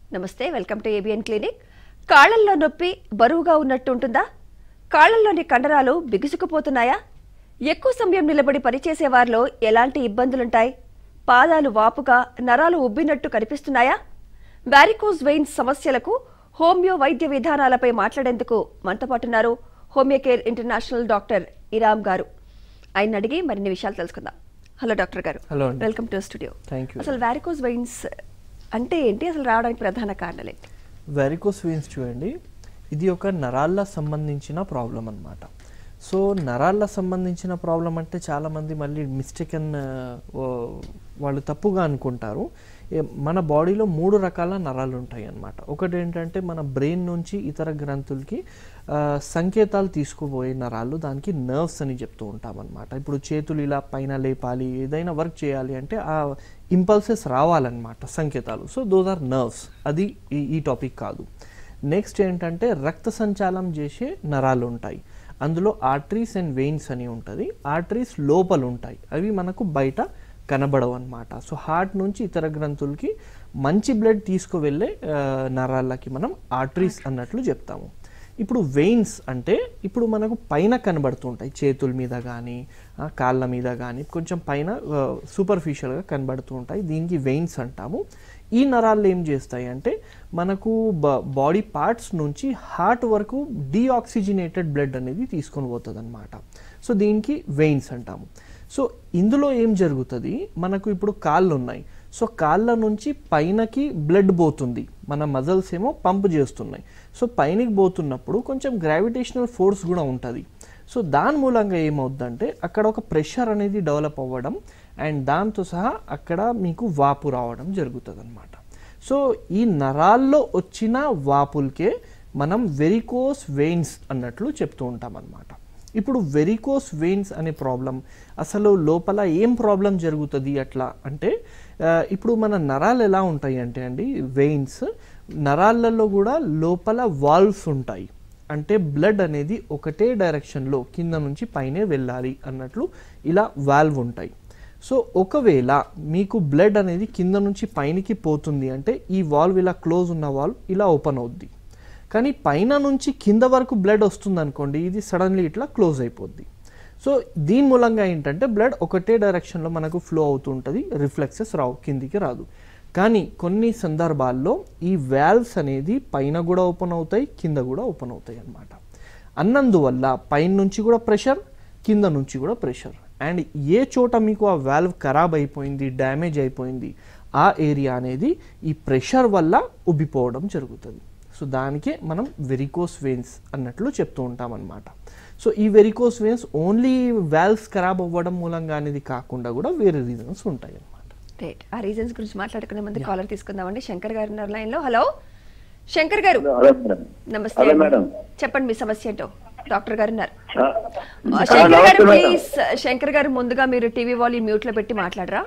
నమస్తే welcome to ABN clinic కాళ్లల్లో నొప్పి బరువుగా ఉన్నట్టు ఉంటుందా కాళ్లలోని కండరాలు బిగుసుకుపోతున్నాయా ఎక్కువ సమయం నిలబడి పనిచేసే వారిలో ఎలాంటి ఇబ్బందులుంటాయి పాదాలు వాపుగా నరాలు ఉబ్బినట్టు కనిపిస్తున్నాయా వారికోజ్ వెయిన్స్ సమస్యలకు హోమియో వైద్య విధానాలపై మాట్లాడేందుకు మనతో పాటున్నారు homeo care international doctor Iram గారు ఆయన అడిగి మరిన్ని విషయాలు తెలుసుకుందాం హలో డాక్టర్ గారు హలో అండి. Welcome to studio thank you అసలు వారికోజ్ వెయిన్స్ అంటే ఏంటి అసలు రావడానికి ప్రధాన కారణాలు ఏంటి వెరికోస్ వెయిన్స్ చూడండి ఇది ఒక నరాల సంబంధించిన ప్రాబ్లం అన్నమాట సో నరాల సంబంధించిన ప్రాబ్లం అంటే చాలామంది మళ్ళీ మిస్టేకన్ వాళ్ళు తప్పుగా అనుకుంటారు ఏ- మన బాడీలో మూడు రకాల నరాలు ఉంటాయి అన్నమాట ఒకటి ఏంటంటే మన బ్రెయిన్ నుంచి ఇతర గ్రంథులకి ఆ, సంకేతాలు తీసుకుపోయే నరాలు దానికి నర్వ్స్ అని చెప్తూ ఉంటాం అనమాట ఇప్పుడు చేతులు ఇలా పైన లేపాలి ఏదైనా వర్క్ చేయాలి అంటే ఆ ఇంపల్సెస్ రావాలన్నమాట సంకేతాలు సో దోస్ ఆర్ నర్వ్స్ అది ఈ ఈ టాపిక్ కాదు నెక్స్ట్ ఏంటంటే రక్త సంచాలం చేసే నరాలు ఉంటాయి అందులో ఆర్టరీస్ అండ్ వెయిన్స్ అని ఉంటుంది ఆర్టరీస్ లోపల ఉంటాయి అవి మనకు బయట కనబడవు అనమాట సో హార్ట్ నుంచి ఇతర గ్రంథులకి మంచి బ్లడ్ తీసుకువెళ్ళే ఆ, నరాలకి మనం ఆర్టరీస్ అన్నట్లు చెప్తాము ఇప్పుడు వెయిన్స్ అంటే ఇప్పుడు మనకు పైన కనబడుతుంటాయి చేతుల మీద కానీ కాళ్ళ మీద కానీ కొంచెం పైన సూపర్ఫిషియల్గా కనబడుతూ ఉంటాయి దీనికి వెయిన్స్ అంటాము ఈ నరాలు ఏం చేస్తాయి అంటే మనకు బాడీ పార్ట్స్ నుంచి హార్ట్ వరకు డీఆక్సిజినేటెడ్ బ్లడ్ అనేది తీసుకొని పోతుంది అనమాట సో దీనికి వెయిన్స్ అంటాము సో ఇందులో ఏం జరుగుతుంది మనకు ఇప్పుడు కాళ్ళు ఉన్నాయి సో కాళ్ళ నుంచి పైనకి బ్లడ్ పోతుంది మన మజల్స్ ఏమో పంప్ చేస్తున్నాయి సో పైనకి పోతున్నప్పుడు కొంచెం గ్రావిటేషనల్ ఫోర్స్ కూడా ఉంటుంది సో దాని మూలంగా ఏమవుద్దంటే అక్కడ ఒక ప్రెషర్ అనేది డెవలప్ అవ్వడం అండ్ దాంతో సహా అక్కడ మీకు వాపు రావడం జరుగుతుంది అనమాట సో ఈ నరాల్లో వచ్చిన వాపులకే మనం వెరికోస్ వెయిన్స్ అన్నట్లు చెప్తూ ఉంటాం అన్నమాట ఇప్పుడు వెరికోస్ వెయిన్స్ అనే ప్రాబ్లం అసలు లోపల ఏం ప్రాబ్లం జరుగుతుంది అట్లా అంటే ఆ, ఇప్పుడు మన నరాలు ఎలా ఉంటాయి అంటే అండి వెయిన్స్ నరాలలో కూడా లోపల వాల్వ్స్ ఉంటాయి అంటే బ్లడ్ అనేది ఒకటే డైరెక్షన్లో కింద నుంచి పైనే వెళ్ళాలి అన్నట్లు ఇలా వాల్వ్ ఉంటాయి సో ఒకవేళ మీకు బ్లడ్ అనేది కింద నుంచి పైనకి పోతుంది అంటే ఈ వాల్వ్ ఇలా క్లోజ్ ఉన్న వాల్వ్ ఇలా ఓపెన్ అవుద్ది కానీ పైన నుంచి కింద వరకు బ్లడ్ వస్తుంది అనుకోండి ఇది సడన్లీ ఇట్లా క్లోజ్ అయిపోద్ది సో దీని మూలంగా ఏంటంటే బ్లడ్ ఒకటే డైరెక్షన్లో మనకు ఫ్లో అవుతూ ఉంటుంది రిఫ్లెక్సెస్ రావు కిందికి రాదు కానీ కొన్ని సందర్భాల్లో ఈ వాల్వ్స్ అనేది పైన కూడా ఓపెన్ అవుతాయి కింద కూడా ఓపెన్ అవుతాయి అన్నమాట అన్నందువల్ల పైన నుంచి కూడా ప్రెషర్ కింద నుంచి కూడా ప్రెషర్ అండ్ ఏ చోట మీకు ఆ వాల్వ్ ఖరాబ్ అయిపోయింది డ్యామేజ్ అయిపోయింది ఆ ఏరియా అనేది ఈ ప్రెషర్ వల్ల ఉబ్బిపోవడం జరుగుతుంది సో దానికే మనం వెరికోస్ వెయిన్స్ అన్నట్లు చెప్తూ ఉంటాం అనమాట సో ఈ వెరికోస్ వెయిన్స్ ఓన్లీ వాల్వ్స్ ఖరాబ్ అవ్వడం మూలంగా అనేది కాకుండా కూడా వేరే రీజన్స్ ఉంటాయి అన్నమాట రైట్ ఆ రీజన్స్ గురించి మాట్లాడుకునే ముందు కాలర్ తీసుకుందామండి శంకర్ గారు ఉన్నారు లైన్ లో హలో శంకర్ గారు హలో మేడం నమస్తే హలో అండి. మేడం చెప్పండి మీ సమస్య ఏంటో డాక్టర్ గారు ఉన్నారు ఆ, ఆ, ఆ, శంకర్ గారు నమస్తే మేడం ప్లీజ్ శంకర్ గారు ముందుగా మీరు టీవీ వాల్యూమ్ మ్యూట్ లో పెట్టి మాట్లాడరా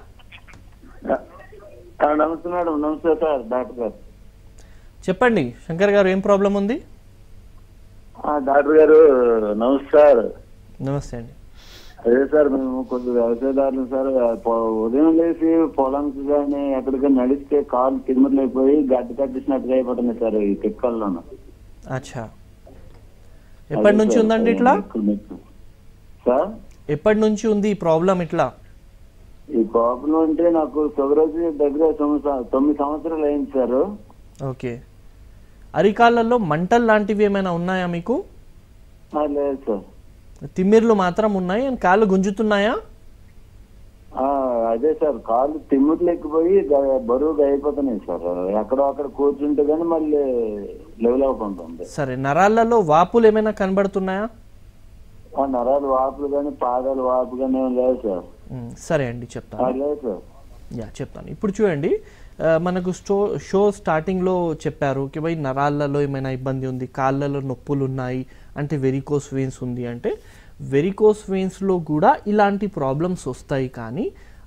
ఆ, నమస్తే మేడం నమస్తే సార్ డాక్టర్ గారు చెప్పండి శంకర్ గారు ఏం ప్రాబ్లం ఉంది ఆ, డాక్టర్ గారు నమస్కార్ నమస్తే అండి అదే సార్ మేము కొద్ది వ్యవసాయదారులు సార్ పొ- ఉదయం లేచి పొలంకి కానీ ఎక్కడికైనా నడిస్తే కాలు తిమ్మర్లైపోయి గడ్డ కట్టించినట్టుగా అయిపోతుంది సార్ ఈ తిక్కల్లోనూ అచ్చా ఎప్పటి నుంచి ఉందండి ఇట్లా సార్ ఎప్పటి నుంచి ఉంది ఈ ప్రాబ్లం ఇట్లా ఈ ప్రాబ్లం అంటే నాకు షుగర్ వచ్చి దగ్గర తొమ్మిది సం- తొమ్మిది సంవత్సరాలు అయింది సార్ ఓకే అరికాళ్ళల్లో మంటలు లాంటివి ఏమైనా ఉన్నాయా మీకు ఆ, లేదు సార్ తిమ్మిర్లు మాత్రం ఉన్నాయి అండ్ కాళ్ళు గుంజుతున్నాయా ఆ, అదే సార్ కాళ్ళు తిమ్మిట్లు ఎక్కిపోయి గ- బరువుగా అయిపోతున్నాయి సార్ ఎక్కడో అక్కడ కూర్చుంటే కానీ మళ్ళీ లెవెల్ అవుతుంటుంది సరే నరాలలో వాపులు ఏమైనా కనబడుతున్నాయా ఆ నరాలు వాపులు కానీ పాదాలు వాపు కానీ ఏం లేదు సార్ మ్, సరే అండి ఆ, చెప్తాను లేదు సార్ యా చెప్తాను ఇప్పుడు చూడండి ఆ, మనకు స్టో షో స్టార్టింగ్లో చెప్పారు కి భయ్ నరాలలో ఏమైనా ఇబ్బంది ఉంది కాళ్ళలో నొప్పులు ఉన్నాయి అంటే వెరికోస్ వెయిన్స్ ఉంది అంటే వెరికోస్ వెయిన్స్లో కూడా ఇలాంటి ప్రాబ్లమ్స్ వస్తాయి కానీ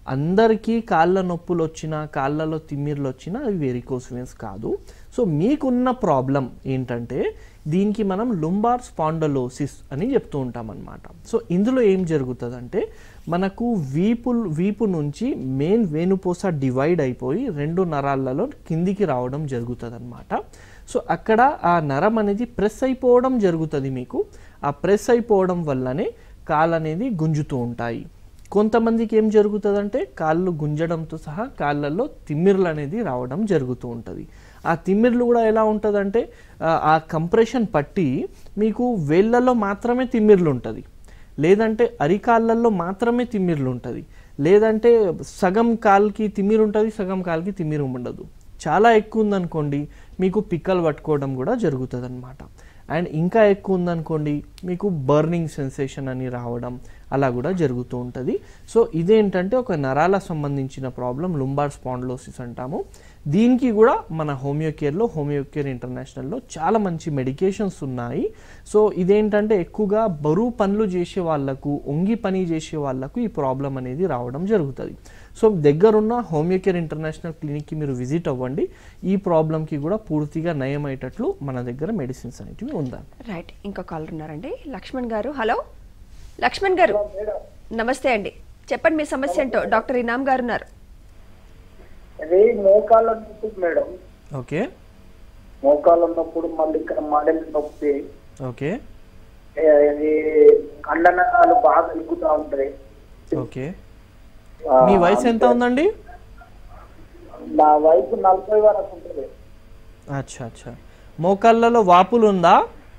అందరికీ కాళ్ళ నొప్పులు వచ్చినా కాళ్ళలో తిమ్మిర్లు వచ్చినా అవి వెరికోస్ వెయిన్స్ కాదు సో మీకున్న ప్రాబ్లం ఏంటంటే దీనికి మనం లుంబార్ స్పాండలోసిస్ అని చెప్తూ ఉంటాం అనమాట సో ఇందులో ఏం జరుగుతుందంటే మనకు వీపు వీపు నుంచి మెయిన్ వేణుపూస డివైడ్ అయిపోయి రెండు నరాలలో కిందికి రావడం జరుగుతుంది అనమాట సో అక్కడ ఆ నరం అనేది ప్రెస్ అయిపోవడం జరుగుతుంది మీకు ఆ ప్రెస్ అయిపోవడం వల్లనే కాళ్ళు అనేది గుంజుతూ ఉంటాయి కొంతమందికి ఏం జరుగుతుందంటే కాళ్ళు గుంజడంతో సహా కాళ్ళల్లో తిమ్మిర్లు అనేది రావడం జరుగుతూ ఉంటుంది ఆ తిమ్మిర్లు కూడా ఎలా ఉంటుందంటే ఆ, ఆ కంప్రెషన్ పట్టి మీకు వేళ్ళల్లో మాత్రమే తిమ్మిర్లు ఉంటుంది లేదంటే అరికాళ్ళల్లో మాత్రమే తిమ్మిర్లు ఉంటుంది లేదంటే సగం కాలుకి తిమ్మిరు ఉంటుంది సగం కాలుకి తిమ్మిరు ఉండదు చాలా ఎక్కువ ఉందనుకోండి మీకు పిక్కలు పట్టుకోవడం కూడా జరుగుతుంది అనమాట అండ్ ఇంకా ఎక్కువ ఉందనుకోండి మీకు బర్నింగ్ సెన్సేషన్ అని రావడం అలా కూడా జరుగుతూ ఉంటుంది సో ఇదేంటంటే ఒక నరాల సంబంధించిన ప్రాబ్లం లుంబార్ స్పాండ్లోసిస్ అంటాము దీనికి కూడా మన హోమియోకేర్లో హోమియోకేర్ ఇంటర్నేషనల్లో చాలా మంచి మెడికేషన్స్ ఉన్నాయి సో ఇదేంటంటే ఎక్కువగా బరువు పనులు చేసే వాళ్ళకు ఒంగి పని చేసే వాళ్ళకు ఈ ప్రాబ్లం అనేది రావడం జరుగుతుంది సో దగ్గరున్న హోమియోకేర్ ఇంటర్నేషనల్ క్లినిక్కి మీరు విజిట్ అవ్వండి ఈ ప్రాబ్లంకి కూడా పూర్తిగా నయమయ్యేటట్లు మన దగ్గర మెడిసిన్స్ అనేటివి ఉందాం రైట్ ఇంకో కాలర్ ఉన్నారండి లక్ష్మణ్ గారు హలో లక్ష్మణ్ గారు నమస్తే అండి చెప్పండి మీ సమస్య ఏంటో డాక్టర్ ఇనామ్ గారు ఉన్నారు అది మోకాళ్ళ నొప్పి మేడం ఓకే మోకాళ్ళ నొప్పుడు మళ్ళీ ఇక్కడ మడల నొప్పి ఓకే ఏ, ఇది కండనకాలు బాగా ఎక్కుతా ఉంటాయి ఓకే ఆ, మీ వయసు ఎంత ఉందండి నా వయసు నలభై వరకు ఉంటుంది అచ్చా అచ్చా మోకాళ్ళలో వాపులు ఉందా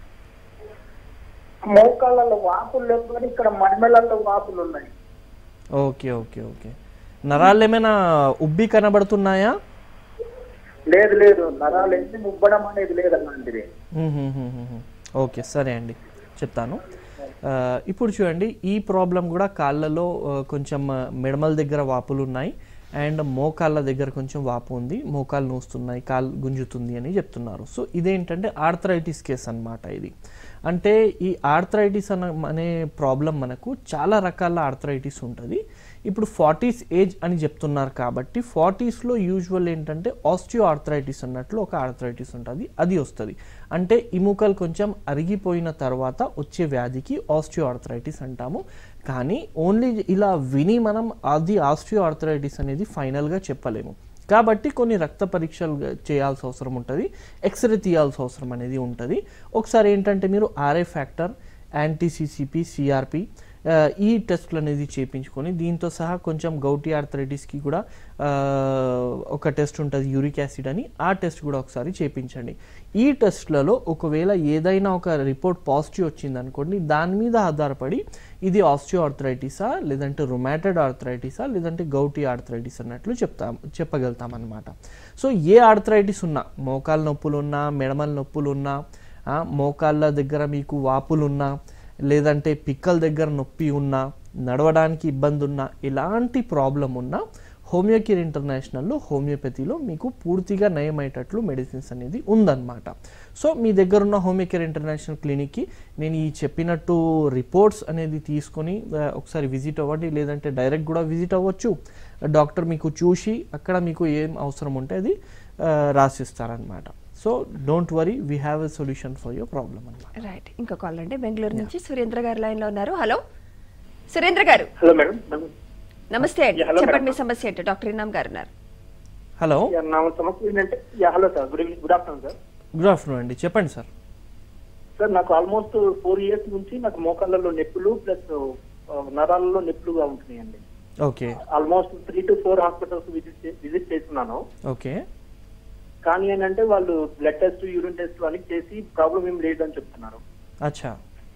మోకాళ్ళలో వాపులు లేకపోతే ఇక్కడ మడిమెళ్ళలో వాపులు ఉన్నాయి ఓకే ఓకే ఓకే నరాలు ఏమైనా ఉబ్బి కనబడుతున్నాయా లేదు లేదు నరాలు ఎన్ని ముబ్బడం అనేది లేదు అలాంటిది మ్మ్హ్మ్మ్మ్మ్. ఓకే సరే అండి చెప్తాను ఆ, ఇప్పుడు చూడండి ఈ ప్రాబ్లం కూడా కాళ్ళలో ఆ, కొంచెం ఆ, మెడమల దగ్గర వాపులు ఉన్నాయి అండ్ మోకాళ్ళ దగ్గర కొంచెం వాపు ఉంది మోకాలు నూస్తున్నాయి కాలు గుంజుతుంది అని చెప్తున్నారు సో ఇదేంటంటే ఆర్థరైటిస్ కేస్ అన్నమాట ఇది అంటే ఈ ఆర్థరైటిస్ అన్న అనే ప్రాబ్లం మనకు చాలా రకాల ఆర్థరైటిస్ ఉంటుంది ఇప్పుడు ఫార్టీస్ ఏజ్ అని చెప్తున్నారు కాబట్టి ఫార్టీస్లో యూజువల్ ఏంటంటే ఆస్టియో ఆర్థరైటిస్ అన్నట్లు ఒక ఆర్థరైటిస్ ఉంటుంది అది వస్తుంది అంటే ఇముకలు కొంచెం అరిగిపోయిన తర్వాత వచ్చే వ్యాధికి ఆస్టియో ఆర్థరైటిస్ అంటాము కానీ ఓన్లీ ఇలా విని మనం అది ఆస్టియో ఆర్థరైటిస్ అనేది ఫైనల్గా చెప్పలేము కాబట్టి కొన్ని రక్త పరీక్షలు చేయాల్సిన అవసరం ఉంటుంది ఎక్స్రే తీయాల్సిన అవసరం అనేది ఉంటుంది ఒకసారి ఏంటంటే మీరు ఆర్ఏ ఫ్యాక్టర్ యాంటీసీసీపీ సిఆర్పి ఈ టెస్ట్లు అనేది చేయించుకొని దీంతో సహా కొంచెం గౌటీ ఆర్థరైటిస్కి కూడా ఆ, ఒక టెస్ట్ ఉంటుంది యూరిక్ యాసిడ్ అని ఆ టెస్ట్ కూడా ఒకసారి చేయించండి ఈ టెస్ట్లలో ఒకవేళ ఏదైనా ఒక రిపోర్ట్ పాజిటివ్ వచ్చింది అనుకోండి దాని మీద ఆధారపడి ఇది ఆస్టియో ఆర్థరైటిసా లేదంటే రొమాటెడ్ ఆర్థరైటిసా లేదంటే గౌటీ ఆర్థరైటిస్ అన్నట్లు చెప్తాం చెప్పగలుగుతాం అనమాట సో ఏ ఆర్థరైటిస్ ఉన్నా మోకాల నొప్పులు ఉన్నా మెడమల నొప్పులు ఉన్నా ఆ, మోకాళ్ళ దగ్గర మీకు వాపులు ఉన్నా లేదంటే పిక్కల దగ్గర నొప్పి ఉన్నా నడవడానికి ఇబ్బంది ఉన్నా ఎలాంటి ప్రాబ్లం ఉన్నా హోమియోకేర్ ఇంటర్నేషనల్లో హోమియోపతిలో మీకు పూర్తిగా నయమయ్యేటట్లు మెడిసిన్స్ అనేది ఉందన్నమాట సో మీ దగ్గర ఉన్న హోమియోకేర్ ఇంటర్నేషనల్ క్లినిక్కి నేను ఈ చెప్పినట్టు రిపోర్ట్స్ అనేది తీసుకొని ఆ, ఒకసారి విజిట్ అవ్వండి లేదంటే డైరెక్ట్ కూడా విజిట్ అవ్వచ్చు డాక్టర్ మీకు చూసి అక్కడ మీకు ఏం అవసరం ఉంటే అది ఆ, రాసిస్తారనమాట so don't worry we have a solution for your problem అనమాట రైట్ ఇంకో కాల్ అండి బెంగళూరు నుంచి సురేంద్ర గారు లైన్ లో ఉన్నారు హలో సురేంద్ర గారు హలో మేడం నమస్తే అండి Yeah, hello, చెప్పండి madam. మీ సమస్య ఏంటో డాక్టర్ ఇనామ్ గారు ఉన్నారు హలో నా సమస్య ఏంటంటే yeah, hello sir good evening good afternoon sir good afternoon అండి చెప్పండి సార్ సార్ నాకు ఆల్మోస్ట్ ఫోర్ ఇయర్స్ నుంచి నాకు మోకాళ్ళలో నొప్పులు ప్లస్ నరాలలో నొప్పులుగా ఉంటున్నాయండి okay almost three to four hospitals visit చే- విజిట్ చేస్తున్నాను ఓకే కానీ ఏంటంటే వాళ్ళు బ్లడ్ టెస్ట్ యూరిన్ టెస్ట్ అన్ని చేసి ప్రాబ్లం ఏం లేదని చెప్తున్నారు అచ్చా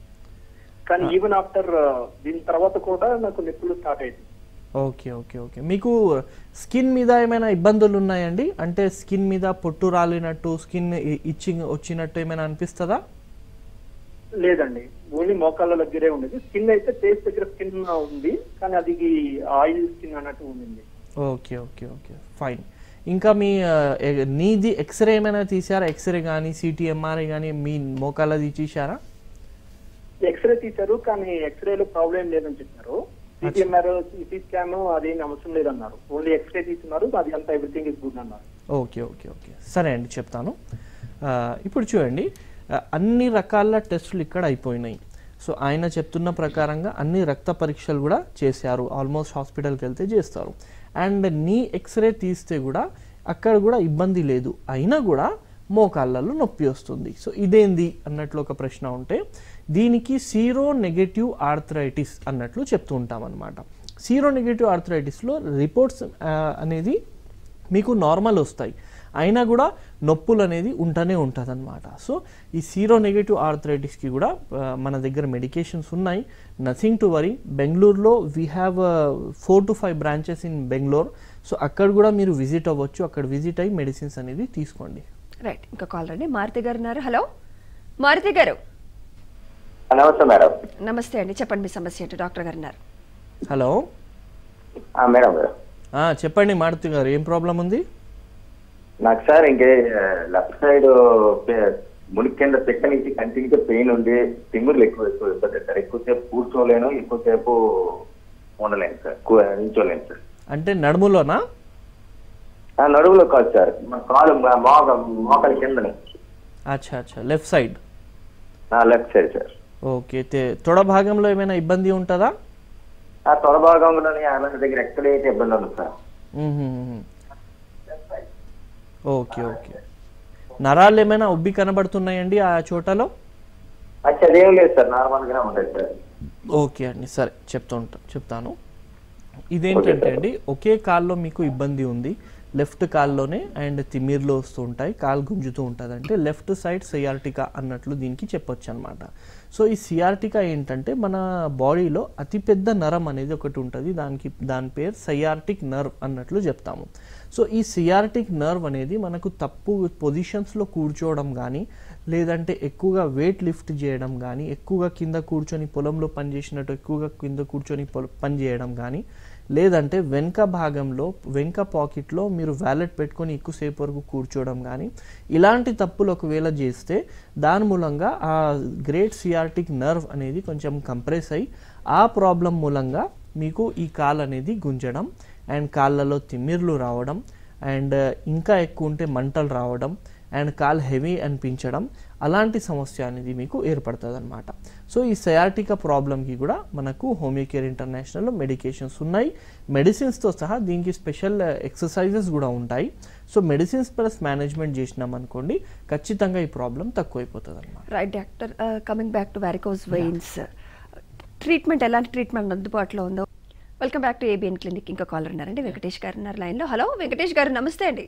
కానీ ఈవెన్ ఆఫ్టర్ దీని తర్వాత కూడా నాకు నొప్పులు స్టార్ట్ అయింది ఓకే ఓకే ఓకే మీకు స్కిన్ మీద ఏమైనా ఇబ్బందులు ఉన్నాయండి అంటే స్కిన్ మీద పొట్టు రాలినట్టు స్కిన్ ఇచ్చింగ్ వచ్చినట్టు ఏమైనా అనిపిస్తుందా లేదండి ఓన్లీ మోకాళ్ళ దగ్గరే ఉండేది స్కిన్ అయితే ఫేస్ దగ్గర స్కిన్ ఉంది కానీ అది ఆయిల్ స్కిన్ అన్నట్టు ఉండింది ఓకే ఓకే ఓకే ఫైన్ ఇంకా మీ ఆ, ఎ- నీది ఎక్స్రే ఏమైనా తీసారా ఎక్స్రే కానీ సిటీ ఎంఆర్ఐ కానీ మీ మోకాళ్ళది తీసారా ఎక్స్రే తీశారు కానీ ఎక్స్రేలో ప్రాబ్లం లేదని చెప్పారు సిటిఎంఆర్ సిటీ స్కాన్ అదేం అవసరం లేదన్నారు ఓన్లీ ఎక్స్రే తీసుకున్నారు అది అంతా ఎవ్రీథింగ్ ఇస్ గుడ్ అన్నారు ఓకే ఓకే ఓకే సరే అండి చెప్తాను ఆ, ఇప్పుడు చూడండి ఆ, అన్ని రకాల టెస్టులు ఇక్కడ అయిపోయినాయి సో ఆయన చెప్తున్న ప్రకారంగా అన్ని రక్త పరీక్షలు కూడా చేశారు ఆల్మోస్ట్ హాస్పిటల్కి వెళ్తే చేస్తారు అండ్ నీ ఎక్స్రే తీస్తే కూడా అక్కడ కూడా ఇబ్బంది లేదు అయినా కూడా మోకాళ్ళలో నొప్పి వస్తుంది సో ఇదేంది అన్నట్లు ఒక ప్రశ్న ఉంటే దీనికి సీరో నెగటివ్ ఆర్థరైటిస్ అన్నట్లు చెప్తూ ఉంటాం అనమాట సీరో నెగటివ్ ఆర్థరైటిస్లో రిపోర్ట్స్ అనేది మీకు నార్మల్ వస్తాయి అయినా కూడా నొప్పులు అనేది ఉంటూనే ఉంటుంది అనమాట సో ఈ సీరో నెగటివ్ ఆర్థరైటిస్కి కూడా ఆ, మన దగ్గర మెడికేషన్స్ ఉన్నాయి నథింగ్ టు వరీ బెంగళూరులో we have four to five branches in Bengaluru so అక్కడ కూడా మీరు విజిట్ అవ్వచ్చు అక్కడ విజిట్ అయ్యి మెడిసిన్స్ అనేది తీసుకోండి రైట్ ఇంకా కాల్ రండి మారుతి గారు ఉన్నారు హలో మారుతి గారు నమస్తే మేడం నమస్తే అండి చెప్పండి మీ సమస్య ఏంటో డాక్టర్ గారు ఉన్నారు హలో ఆ, మేడం మేడం ఆ, చెప్పండి మారుతి గారు ఏం ప్రాబ్లం ఉంది నాకు సార్ ఇంకే లెఫ్ట్ సైడ్ మునికి కింద పిక్క నుంచి కంటిన్యూగా పెయిన్ ఉండి తిమ్మురులు ఎక్కువ ఎక్కువ ఇబ్బంది సార్ ఎక్కువసేపు కూర్చోలేను ఎక్కువసేపు ఉండలేను సార్ కూ- నిల్చోలేను సార్ అంటే నడుములోనా ఆ, నడుములో కాదు సార్ మా కాలు మా మోక మోకాల కిందని అచ్చా అచ్చా left side left side sir okay తే- తొడ భాగంలో ఏమైనా ఇబ్బంది ఉంటుందా ఆ తొడ భాగంలోని అలాంటి దగ్గర ఎక్కడైతే ఇబ్బంది ఉంది సార్ మ్మ్. ఓకే ఓకే నరాలు ఏమైనా ఉబ్బి కనబడుతున్నాయండి ఆ చోటలో అచ్చా అదేం లేదు సార్ నార్మల్ గానే ఉంటుంది సార్ ఓకే అండి సరే చెప్తూ ఉంటా చెప్తాను ఇదేంటంటే అండి ఒకే కాల్లో మీకు ఇబ్బంది ఉంది లెఫ్ట్ కాల్లోనే అండ్ తిమ్మిర్లు వస్తూ ఉంటాయి కాలు గుంజుతూ ఉంటుంది అంటే లెఫ్ట్ సైడ్ సియార్టికా అన్నట్లు దీనికి చెప్పొచ్చు అనమాట సో ఈ సియార్టికా ఏంటంటే మన బాడీలో అతిపెద్ద నరం అనేది ఒకటి ఉంటుంది దానికి దాని పేరు సయార్టిక్ నర్వ్ అన్నట్లు చెప్తాము సో ఈ సియార్టిక్ నర్వ్ అనేది మనకు తప్పు పొజిషన్స్లో కూర్చోవడం కానీ లేదంటే ఎక్కువగా వెయిట్ లిఫ్ట్ చేయడం కానీ ఎక్కువగా కింద కూర్చొని పొలంలో పని చేసినట్టు ఎక్కువగా కింద కూర్చొని పొల- పని చేయడం కానీ లేదంటే వెనక భాగంలో వెనక పాకెట్లో మీరు వ్యాలెట్ పెట్టుకొని ఎక్కువసేపు వరకు కూర్చోవడం కానీ ఇలాంటి తప్పులు ఒకవేళ చేస్తే దాని మూలంగా ఆ గ్రేట్ సియార్టిక్ నర్వ్ అనేది కొంచెం కంప్రెస్ అయ్యి ఆ ప్రాబ్లం మూలంగా మీకు ఈ కాల్ అనేది గుంజడం అండ్ కాళ్ళలో తిమ్మిర్లు రావడం అండ్ ఇంకా ఎక్కువ ఉంటే మంటలు రావడం అండ్ కాల్ హెవీ అనిపించడం అలాంటి సమస్య అనేది మీకు ఏర్పడుతుంది అనమాట సో ఈ సయాటికా ప్రాబ్లమ్కి కూడా మనకు హోమియోకేర్ ఇంటర్నేషనల్లో మెడికేషన్స్ ఉన్నాయి మెడిసిన్స్తో సహా దీనికి స్పెషల్ ఎక్సర్సైజెస్ కూడా ఉంటాయి సో మెడిసిన్స్ ప్లస్ మేనేజ్మెంట్ చేసినాం అనుకోండి ఖచ్చితంగా ఈ ప్రాబ్లం తక్కువైపోతుంది అనమాట right doctor coming back to varicose veins treatment ఎలాంటి ట్రీట్మెంట్ అందుబాటులో ఉందో welcome back to ABN clinic ఇంకా కాలర్ ఉన్నారండి వెంకటేష్ గారు ఉన్నారు లైన్లో హలో వెంకటేష్ గారు నమస్తే అండి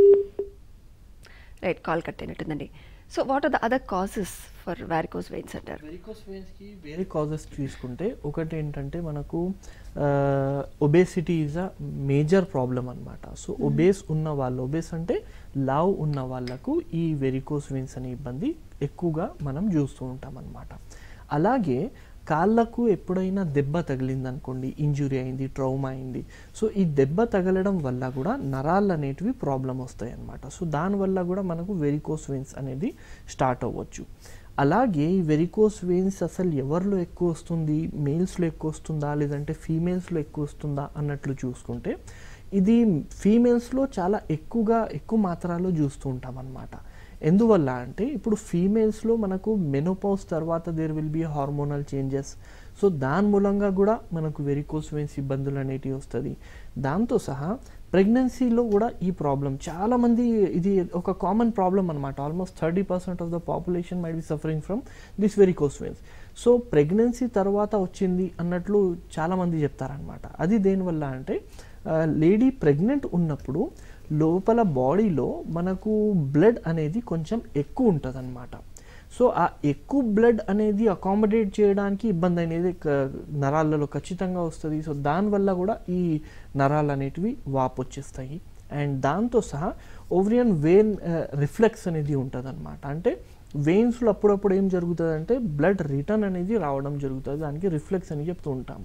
రైట్ కాల్ కట్ అయినట్టుందండి so what are the other causes for varicose veins అంటారు వెరికోస్ వెయిన్స్కి వేరే కాజెస్ తీసుకుంటే ఒకటి ఏంటంటే మనకు obesity is a major problem అనమాట సో ఒబేస్ ఉన్న వాళ్ళు ఒబేస్ అంటే లావ్ ఉన్న వాళ్ళకు ఈ వెరికోస్ వెయిన్స్ అనే ఇబ్బంది ఎక్కువగా మనం చూస్తూ ఉంటాం అనమాట అలాగే కాళ్ళకు ఎప్పుడైనా దెబ్బ తగిలిందనుకోండి ఇంజురీ అయింది ట్రౌమా అయింది సో ఈ దెబ్బ తగలడం వల్ల కూడా నరాలు అనేటివి ప్రాబ్లం వస్తాయి అన్నమాట సో దానివల్ల కూడా మనకు వెరికోస్ వెయిన్స్ అనేది స్టార్ట్ అవ్వచ్చు అలాగే ఈ వెరికోస్ వెయిన్స్ అసలు ఎవరిలో ఎక్కువ వస్తుంది మేల్స్లో ఎక్కువ వస్తుందా లేదంటే ఫీమేల్స్లో ఎక్కువ వస్తుందా అన్నట్లు చూసుకుంటే ఇది ఫీమేల్స్లో చాలా ఎక్కువగా ఎక్కువ మాత్రాలో చూస్తూ ఉంటాం అన్నమాట ఎందువల్ల అంటే ఇప్పుడు ఫీమేల్స్లో మనకు మెనోపౌస్ తర్వాత there will be hormonal changes so దాని మూలంగా కూడా మనకు వెరికోస్ వెయిన్స్ ఇబ్బందులు అనేటివి వస్తుంది దాంతో సహా ప్రెగ్నెన్సీలో కూడా ఈ ప్రాబ్లం చాలామంది ఇది ఒక కామన్ ప్రాబ్లం అనమాట almost thirty percent of the population might be suffering from this varicose veins so pregnancy తర్వాత వచ్చింది అన్నట్లు చాలామంది చెప్తారనమాట అది దేనివల్ల అంటే లేడీ ప్రెగ్నెంట్ ఉన్నప్పుడు లోపల బాడీలో మనకు బ్లడ్ అనేది కొంచెం ఎక్కువ ఉంటుంది సో ఆ ఎక్కువ బ్లడ్ అనేది అకామిడేట్ చేయడానికి ఇబ్బంది అనేది క- నరాలలో ఖచ్చితంగా వస్తుంది సో దానివల్ల కూడా ఈ నరాలు అనేటివి వాపు వచ్చేస్తాయి అండ్ దాంతో సహా ఓవరియన్ వెయిన్ రిఫ్లెక్స్ అనేది ఉంటుంది అనమాట అంటే వెయిన్స్లో అప్పుడప్పుడు ఏం జరుగుతుంది అంటే బ్లడ్ రిటర్న్ అనేది రావడం జరుగుతుంది దానికి రిఫ్లెక్స్ అని చెప్తూ ఉంటాము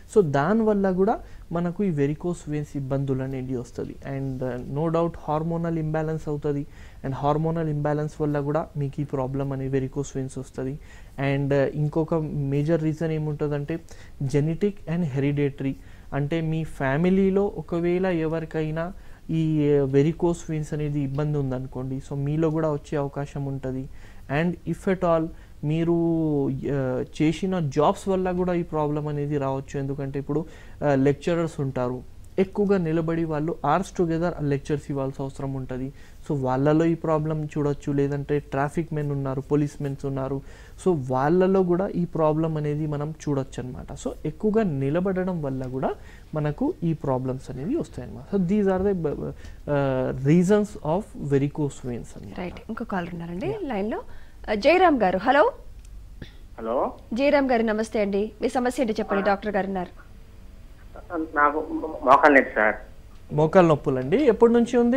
సో దానివల్ల కూడా మనకు ఈ వెరికోస్ వెయిన్స్ ఇబ్బందులు అనేది వస్తుంది and no doubt hormonal imbalance అవుతుంది అండ్ హార్మోనల్ ఇంబ్యాలెన్స్ వల్ల కూడా మీకు ఈ ప్రాబ్లం అనేది వెరికోస్ వెయిన్స్ వస్తుంది అండ్ ఇంకొక మేజర్ రీజన్ ఏముంటుందంటే జెనెటిక్ అండ్ హెరిడేటరీ అంటే మీ ఫ్యామిలీలో ఒకవేళ ఎవరికైనా ఈ వెరికోస్ వెయిన్స్ అనేది ఇబ్బంది ఉందనుకోండి సో మీలో కూడా వచ్చే అవకాశం ఉంటుంది అండ్ ఇఫ్ ఎట్ ఆల్ మీరు ఆ, చేసిన జాబ్స్ వల్ల కూడా ఈ ప్రాబ్లం అనేది రావచ్చు ఎందుకంటే ఇప్పుడు లెక్చరర్స్ ఉంటారు ఎక్కువగా నిలబడి వాళ్ళు ఆర్స్ టుగెదర్ లెక్చర్స్ ఇవ్వాల్సిన అవసరం ఉంటుంది సో వాళ్ళలో ఈ ప్రాబ్లం చూడొచ్చు లేదంటే ట్రాఫిక్ మెన్ ఉన్నారు పోలీస్ మెన్స్ ఉన్నారు సో వాళ్ళలో కూడా ఈ ప్రాబ్లం అనేది మనం చూడొచ్చు అనమాట సో ఎక్కువగా నిలబడడం వల్ల కూడా మనకు ఈ ప్రాబ్లమ్స్ అనేవి వస్తాయి అనమాట so these are the reasons of varicose veins అని రైట్ ఇంకో కాలర్ ఉన్నారండి లైన్లో జయరామ్ గారు హలో హలో జయరామ్ గారు నమస్తే అండి మీ సమస్య ఏంటి చెప్పండి డాక్టర్ గారు ఉన్నారు నాకు మోకాలు లేదు సార్ మోకాలు నొప్పులండి ఎప్పటి నుంచి ఉంది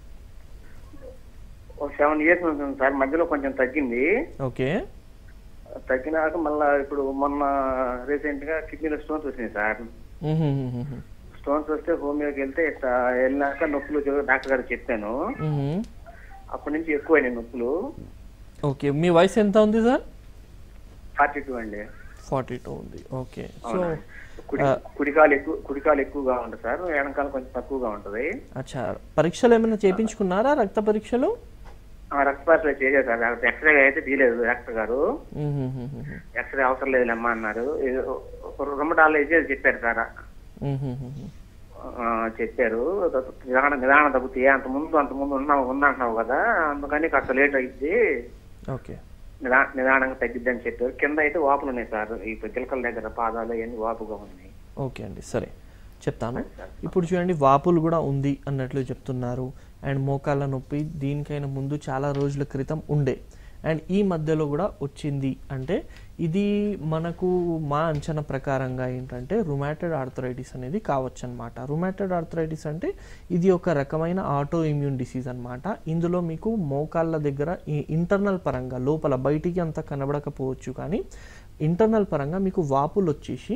ఒక సెవెన్ ఇయర్స్ ఉంటుంది సార్ మధ్యలో కొంచెం తగ్గింది ఓకే తగ్గినాక మళ్ళా ఇప్పుడు మొన్న రీసెంట్ గా కిడ్నీలో స్టోన్స్ వచ్చినాయి సార్ స్టోన్స్ వస్తే హోమియోకి వెళ్తే ఇట్లా వెళ్ళినాక నొప్పులు జో- డాక్టర్ గారు చెప్పాను అప్పటి నుంచి ఎక్కువైనాయి నొప్పులు ఓకే మీ వయసు ఎంత ఉంది సార్ ఫార్టీ టూ అండి ఫార్టీ టూ ఉంది ఓకే సో అవునా? కుడి కుడికాలు ఎక్కువ కుడికాలు ఎక్కువగా ఉంటుంది సార్ వెనకాల కొంచెం తక్కువగా ఉంటది అచ్చా పరీక్షలు ఏమైనా చేయించుకున్నారా రక్త పరీక్షలు ఆ, రక్త పరీక్షలు చేశారు సార్ డాక్టర్ ఎక్స్రే అయితే తీయలేదు డాక్టర్ గారు మ్మ్హ్మ్మ్హ్మ్. ఎక్స్రే అవసరం లేదులేమ్మా అన్నారు ఏదో ఒక రెండు డాలు ఇచ్చేది చెప్పారు సార్ మ్మ్హ్మ్మ్హ్మ్. ఆ, చెప్పారు నిదానం నిదానం తగ్గుతాయి అంత ముందు అంత ముందు ఉన్నావు ఉందంటున్నావు కదా అందుకని కాస్త లేట్ అయింది ఓకే నిదా నిదానంగా తగ్గిద్ది అని చెప్పారు కింద అయితే వాపులు ఉన్నాయి సార్ ఈ గిలకల దగ్గర పాదాలు ఇవన్నీ వాపుగా ఉన్నాయి ఓకే అండి సరే చెప్తాను ఇప్పుడు చూడండి వాపులు కూడా ఉంది అన్నట్లు చెప్తున్నారు అండ్ మోకాళ్ళ నొప్పి దీనికైనా ముందు చాలా రోజుల క్రితం ఉండే అండ్ ఈ మధ్యలో కూడా వచ్చింది అంటే ఇది మనకు మా అంచనా ప్రకారంగా ఏంటంటే రుమాటెడ్ ఆర్థరైటిస్ అనేది కావచ్చు అనమాట రుమాటెడ్ ఆర్థరైటిస్ అంటే ఇది ఒక రకమైన ఆటో ఇమ్యూన్ డిసీజ్ అనమాట ఇందులో మీకు మోకాళ్ళ దగ్గర ఇంటర్నల్ పరంగా లోపల బయటికి అంత కనబడకపోవచ్చు కానీ ఇంటర్నల్ పరంగా మీకు వాపులు వచ్చేసి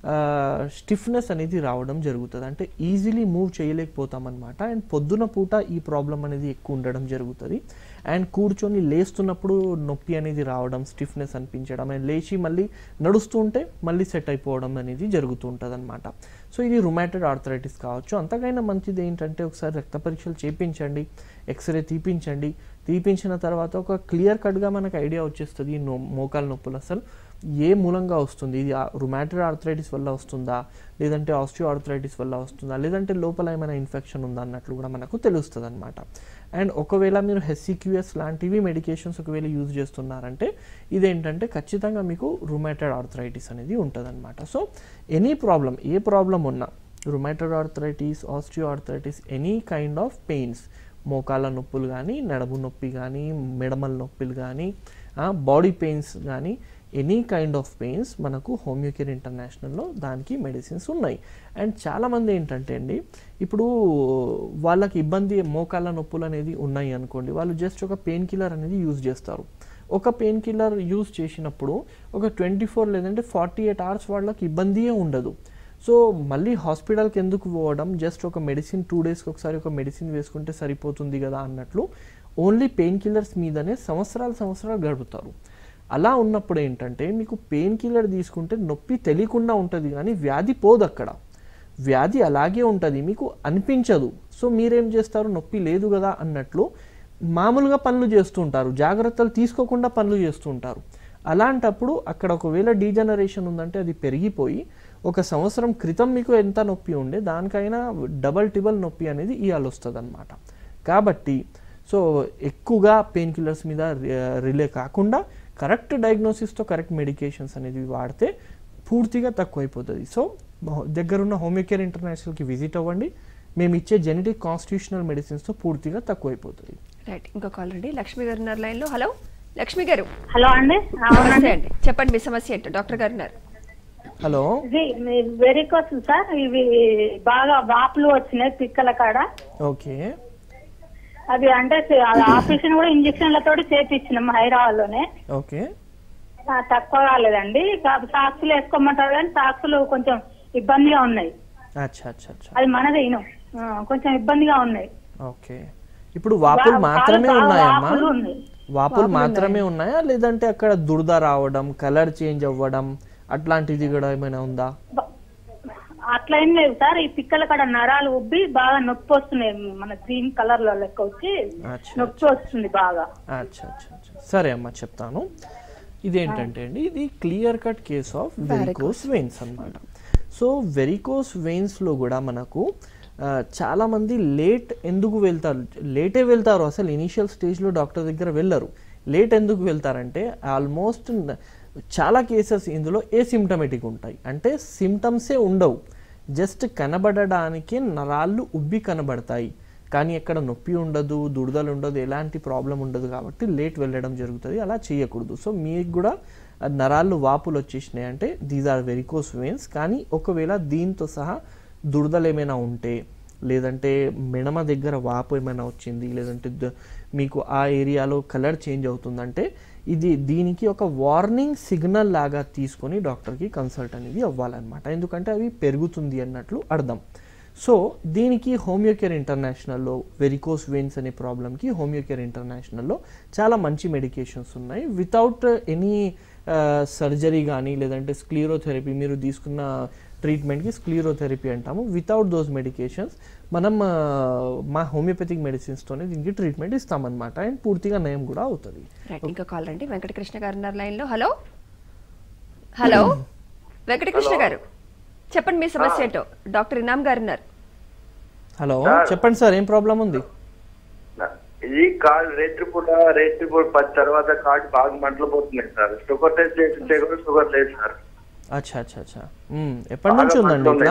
స్టిఫ్నెస్ అనేది రావడం జరుగుతుంది అంటే ఈజీలీ మూవ్ చేయలేకపోతాం అనమాట అండ్ పొద్దున పూట ఈ ప్రాబ్లం అనేది ఎక్కువ ఉండడం జరుగుతుంది అండ్ కూర్చొని లేస్తున్నప్పుడు నొప్పి అనేది రావడం స్టిఫ్నెస్ అనిపించడం అండ్ లేచి మళ్ళీ నడుస్తూ ఉంటే మళ్ళీ సెట్ అయిపోవడం అనేది జరుగుతూ ఉంటుంది అనమాట సో ఇది రుమాటెడ్ ఆర్థరైటిస్ కావచ్చు అంతకైనా మంచిది ఏంటంటే ఒకసారి రక్త పరీక్షలు చేయించండి ఎక్స్రే తీపించండి తీపించిన తర్వాత ఒక క్లియర్ కట్గా మనకు ఐడియా వచ్చేస్తుంది ఈ నో మోకాలు నొప్పులు అసలు ఏ మూలంగా వస్తుంది ఇది రుమాటెడ్ ఆర్థరైటిస్ వల్ల వస్తుందా లేదంటే ఆస్టియో ఆర్థరైటిస్ వల్ల వస్తుందా లేదంటే లోపల ఏమైనా ఇన్ఫెక్షన్ ఉందా అన్నట్లు కూడా మనకు తెలుస్తుంది అనమాట అండ్ ఒకవేళ మీరు హెచ్సిక్యూఎస్ లాంటివి మెడికేషన్స్ ఒకవేళ యూజ్ చేస్తున్నారంటే ఇదేంటంటే ఖచ్చితంగా మీకు రుమాటెడ్ ఆర్థరైటిస్ అనేది ఉంటుంది సో ఎనీ ప్రాబ్లం ఏ ప్రాబ్లం ఉన్నా rheumatoid arthritis osteo arthritis any kind of pains మోకాళ్ళ నొప్పులు కానీ నడుము నొప్పి కానీ మెడమల నొప్పులు కానీ బాడీ పెయిన్స్ కానీ ఎనీ కైండ్ ఆఫ్ పెయిన్స్ మనకు హోమియోకేర్ ఇంటర్నేషనల్లో దానికి మెడిసిన్స్ ఉన్నాయి అండ్ చాలామంది ఏంటంటే అండి ఇప్పుడు వాళ్ళకి ఇబ్బంది మోకాళ్ళ నొప్పులు అనేది ఉన్నాయి అనుకోండి వాళ్ళు జస్ట్ ఒక పెయిన్ కిల్లర్ అనేది యూజ్ చేస్తారు ఒక పెయిన్ కిల్లర్ యూజ్ చేసినప్పుడు ఒక ట్వంటీ ఫోర్ లేదంటే ఫార్టీ ఎయిట్ అవర్స్ వాళ్ళకి ఇబ్బందియే ఉండదు సో మళ్ళీ హాస్పిటల్కి ఎందుకు పోవడం జస్ట్ ఒక మెడిసిన్ టూ డేస్కి ఒకసారి ఒక మెడిసిన్ వేసుకుంటే సరిపోతుంది కదా అన్నట్లు ఓన్లీ పెయిన్ కిల్లర్స్ మీదనే సంవత్సరాలు సంవత్సరాలు గడుపుతారు అలా ఉన్నప్పుడు ఏంటంటే మీకు పెయిన్ కిల్లర్ తీసుకుంటే నొప్పి తెలియకుండా ఉంటుంది కానీ వ్యాధి పోదు అక్కడ వ్యాధి అలాగే ఉంటుంది మీకు అనిపించదు సో మీరేం చేస్తారు నొప్పి లేదు కదా అన్నట్లు మామూలుగా పనులు చేస్తుంటారు జాగ్రత్తలు తీసుకోకుండా పనులు చేస్తుంటారు అలాంటప్పుడు అక్కడ ఒకవేళ డీజనరేషన్ ఉందంటే అది పెరిగిపోయి ఒక సంవత్సరం క్రితం మీకు ఎంత నొప్పి ఉండే దానికైనా డబల్ టిబల్ నొప్పి అనేది ఇవాళ వస్తుంది అనమాట కాబట్టి సో ఎక్కువగా పెయిన్ కిల్లర్స్ మీద రిలే కాకుండా కరెక్ట్ డయాగ్నోసిస్తో కరెక్ట్ మెడికేషన్స్ అనేది వాడితే పూర్తిగా తక్కువైపోతుంది సో దగ్గరున్న హోమియోకేర్ ఇంటర్నేషనల్కి విజిట్ అవ్వండి మేము ఇచ్చే జెనెటిక్ కాన్స్టిట్యూషనల్ మెడిసిన్స్తో పూర్తిగా తక్కువైపోతుంది రైట్ ఇంకో కాల్ అండి లక్ష్మి గారు ఉన్నారు లైన్లో హలో లక్ష్మి గారు హలో అండి నమస్తే అవునండి అండి చెప్పండి మీ సమస్య ఏంటో డాక్టర్ గారు ఉన్నారు హలో ఇది వెరికోస్ సార్ ఇవి బాగా వాపులు వచ్చినాయి పిక్కల కాడ ఓకే అవి అంటే ఆపరేషన్ కూడా ఇంజక్షన్లతో చేపించినాం హైదరాబాద్ లోనే ఓకే ఆ, తక్కువ కాలేదండి సాక్సులు వేసుకోమంటారు కానీ సాక్సులు కొంచెం ఇబ్బందిగా ఉన్నాయి అచ్చా అచ్చా అచ్చా అది మనదే ఇను ఆ, కొంచెం ఇబ్బందిగా ఉన్నాయి ఓకే ఇప్పుడు వాపులు వా- మాత్రమే కాలు బాగా ఉన్నాయమ్మా వాపులు ఉన్నాయి. వాపులు మాత్రమే ఉన్నాయా లేదంటే అక్కడ దురద రావడం కలర్ చేంజ్ అవ్వడం అట్లాంటిది కూడా ఏమైనా ఉందా బ- అట్లా ఏం లేదు సార్ ఈ పిక్కల కాడ నరాలు ఉబ్బి బాగా నొప్పి వస్తున్నాయి మన గ్రీన్ కలర్ లో లెక్క వచ్చి అచ్చా నొప్పి వస్తుంది బాగా అచ్చా అచ్చా అచ్చా సరే అమ్మా చెప్తాను ఇదేంటంటే అండి ఇది clear cut case of varicose veins అన్నమాట సో వెరికోస్ వెయిన్స్లో కూడా మనకు ఆ, చాలా మంది లేట్ ఎందుకు వెళ్తారు లేటే వెళ్తారు అసలు ఇనీషియల్ స్టేజ్లో డాక్టర్ దగ్గర వెళ్ళరు లేట్ ఎందుకు వెళ్తారంటే ఆల్మోస్ట్ చాలా కేసెస్ ఇందులో ఏ సిమ్టమేటిక్ ఉంటాయి అంటే సిమ్టమ్సే ఉండవు జస్ట్ కనబడడానికి నరాళ్ళు ఉబ్బి కనబడతాయి కానీ ఎక్కడ నొప్పి ఉండదు దురదలు ఉండదు ఎలాంటి ప్రాబ్లం ఉండదు కాబట్టి లేట్ వెళ్ళడం జరుగుతుంది అలా చేయకూడదు సో మీకు కూడా ఆ నరాళ్ళు వాపులు వచ్చేసినాయి అంటే దీస్ ఆర్ వెరికోస్ వెయిన్స్ కానీ ఒకవేళ దీంతో సహా దురదలు ఏమైనా ఉంటే లేదంటే మెడమ దగ్గర వాపు ఏమైనా వచ్చింది లేదంటే ద- మీకు ఆ ఏరియాలో కలర్ చేంజ్ అవుతుందంటే ఇది దీనికి ఒక వార్నింగ్ సిగ్నల్ లాగా తీసుకొని డాక్టర్కి కన్సల్ట్ అనేది అవ్వాలన్నమాట ఎందుకంటే అవి పెరుగుతుంది అన్నట్లు అర్థం సో దీనికి హోమియోకేర్ ఇంటర్నేషనల్లో వెరికోస్ వెయిన్స్ అనే ప్రాబ్లమ్కి హోమియోకేర్ ఇంటర్నేషనల్లో చాలా మంచి మెడికేషన్స్ ఉన్నాయి వితౌట్ ఎనీ సర్జరీ కానీ లేదంటే స్క్లీరోథెరపీ మీరు తీసుకున్న ట్రీట్మెంట్కి స్క్లీరోథెరపీ అంటాము వితౌట్ దోస్ మెడికేషన్స్ మనం ఆ, మా హోమియోపతిక్ మెడిసిన్స్తోనే దీనికి ట్రీట్మెంట్ ఇస్తామన్నమాట అండ్ పూర్తిగా నయం కూడా అవుతుంది రైట్ ఇంకా కాల్ రండి వెంకటకృష్ణ గారు ఉన్నారు లైన్ లో హలో హలో వెంకటకృష్ణ గారు చెప్పండి మీ సమస్య ఏంటో డాక్టర్ ఇనామ్ గారు ఉన్నారు హలో చెప్పండి సార్ ఏం ప్రాబ్లం ఉంది ఇది కాల్ రేత్రిపూట రేత్రిపూట పది తర్వాత కాళ్ళు బాగా మంటలు పోతున్నాయి సార్ షుగర్ టెస్ట్ చేస్తే కూడా షుగర్ లేదు సార్ అచ్చా అచ్చా అచ్చా మ్మ్. ఎప్పటి నుంచి ఉందండి ఇట్లా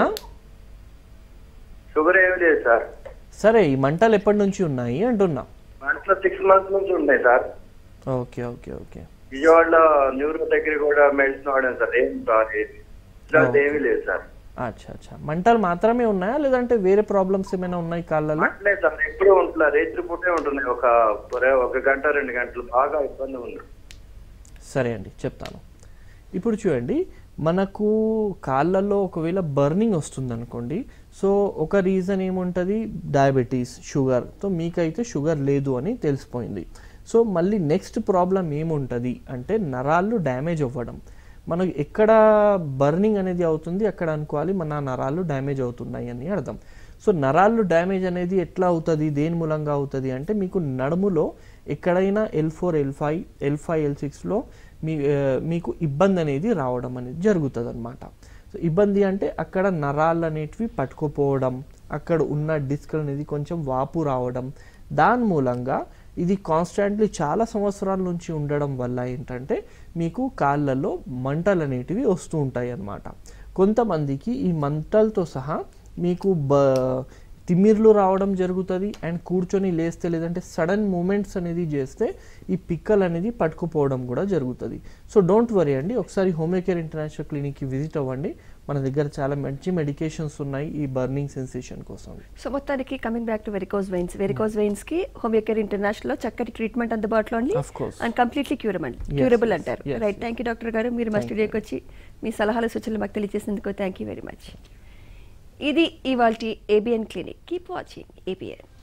షుగర్ ఏమి లేదు సార్ సరే ఈ మంటలు ఎప్పటి నుంచి ఉన్నాయి అంటున్నా మంటలు సిక్స్ మంత్స్ నుంచి ఉన్నాయి సార్ ఓకే ఓకే ఓకే విజయవాడలో న్యూరో దగ్గర కూడా మెడిసిన్ వాడాను సార్ ఏం కాలేదు ఇలాంటి ఏమీ లేదు సార్ అచ్చా అచ్చా మంటలు మాత్రమే ఉన్నాయా లేదంటే వేరే ప్రాబ్లమ్స్ ఏమైనా ఉన్నాయి కాళ్ళలో అట్లే సార్ ఎప్పుడూ ఉంటున్నా రేత్రిపూటే ఉంటున్నాయి ఒక ఒక గంట రెండు గంటలు బాగా ఇబ్బంది ఉంది సరే అండి చెప్తాను ఇప్పుడు చూడండి మనకు కాళ్ళల్లో ఒకవేళ బర్నింగ్ వస్తుంది అనుకోండి సో ఒక రీజన్ ఏముంటుంది డయాబెటీస్ షుగర్ సో మీకైతే షుగర్ లేదు అని తెలిసిపోయింది సో మళ్ళీ నెక్స్ట్ ప్రాబ్లం ఏముంటుంది అంటే నరాలు డ్యామేజ్ అవ్వడం మనకు ఎక్కడ బర్నింగ్ అనేది అవుతుంది అక్కడ అనుకోవాలి మన నరాలు డ్యామేజ్ అవుతున్నాయి అని అర్థం సో నరాలు డ్యామేజ్ అనేది ఎట్లా అవుతుంది దేని మూలంగా అవుతుంది అంటే మీకు నడుములో ఎక్కడైనా L four L five L five L సిక్స్లో మీ ఆ, మీకు ఇబ్బంది అనేది రావడం అనేది జరుగుతుంది అనమాట సో ఇబ్బంది అంటే అక్కడ నరాలు అనేటివి పట్టుకుపోవడం అక్కడ ఉన్న డిస్క్ అనేది కొంచెం వాపు రావడం దాని మూలంగా ఇది కాన్స్టాంట్లీ చాలా సంవత్సరాల నుంచి ఉండడం వల్ల ఏంటంటే మీకు కాళ్ళల్లో మంటలు అనేటివి వస్తూ ఉంటాయి అన్నమాట కొంతమందికి ఈ మంటలతో సహా మీకు బ తిమ్మిర్లు రావడం జరుగుతుంది అండ్ కూర్చొని లేస్తే లేదంటే సడన్ మూమెంట్స్ అనేది చేస్తే ఈ పిక్కలు అనేది పట్టుకుపోవడం కూడా జరుగుతుంది సో డోంట్ వరీ అండి ఒకసారి హోమియోకేర్ ఇంటర్నేషనల్ క్లినిక్కి విజిట్ అవ్వండి మన దగ్గర చాలా మంచి మెడికేషన్స్ ఉన్నాయి ఈ బర్నింగ్ సెన్సేషన్ కోసం సో మొత్తానికి coming back to varicose veins varicose veins కి హోమియోకేర్ ఇంటర్నేషనల్ లో చక్కటి ట్రీట్మెంట్ అందుబాటులో ఉంది Of course. And completely curable curable yes, అంటారు yes, right thank you doctor గారు మీరు మా స్టూడియోకి వచ్చి మీ సలహాలు సూచనలు మాకు తెలియజేసినందుకు థ్యాంక్ యూ వెరీ మచ్ ఇది ఇవాల్టి ABN clinic keep watching ABN